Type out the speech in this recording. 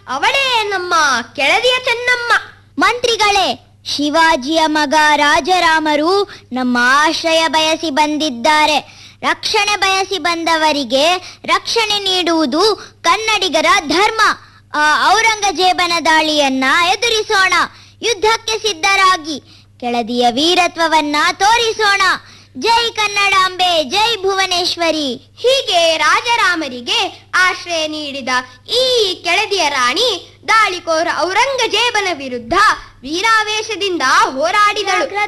ಅವಳೇ ನಮ್ಮ ಕೆಳದಿಯ ಚೆನ್ನಮ್ಮ ಮಂತ್ರಿಗಳೇ ಶಿವಾಜಿಯ ಮಗ ರಾಜರಾಮರು ನಮ್ಮ ಆಶ್ರಯ ಬಯಸಿ ಬಂದಿದ್ದಾರೆ ರಕ್ಷಣೆ ಬಯಸಿ ಬಂದವರಿಗೆ ರಕ್ಷಣೆ ನೀಡುವುದು ಕನ್ನಡಿಗರ ಧರ್ಮ ಆ ಔರಂಗಜೇಬನ ದಾಳಿಯನ್ನ ಎದುರಿಸೋಣ ಯುದ್ಧಕ್ಕೆ ಸಿದ್ಧರಾಗಿ ಕೆಳದಿಯ ವೀರತ್ವವನ್ನ ತೋರಿಸೋಣ ಜೈ ಕನ್ನಡಾಂಬೆ ಜೈ ಭುವನೇಶ್ವರಿ ಹೀಗೆ ರಾಜರಾಮರಿಗೆ ಆಶ್ರಯ ನೀಡಿದ ಈ ಕೆಳದಿಯ ರಾಣಿ ದಾಳಿಕೋರ ಔರಂಗಜೇಬನ ವಿರುದ್ಧ ವೀರಾವೇಶದಿಂದ ಹೋರಾಡಿದಳು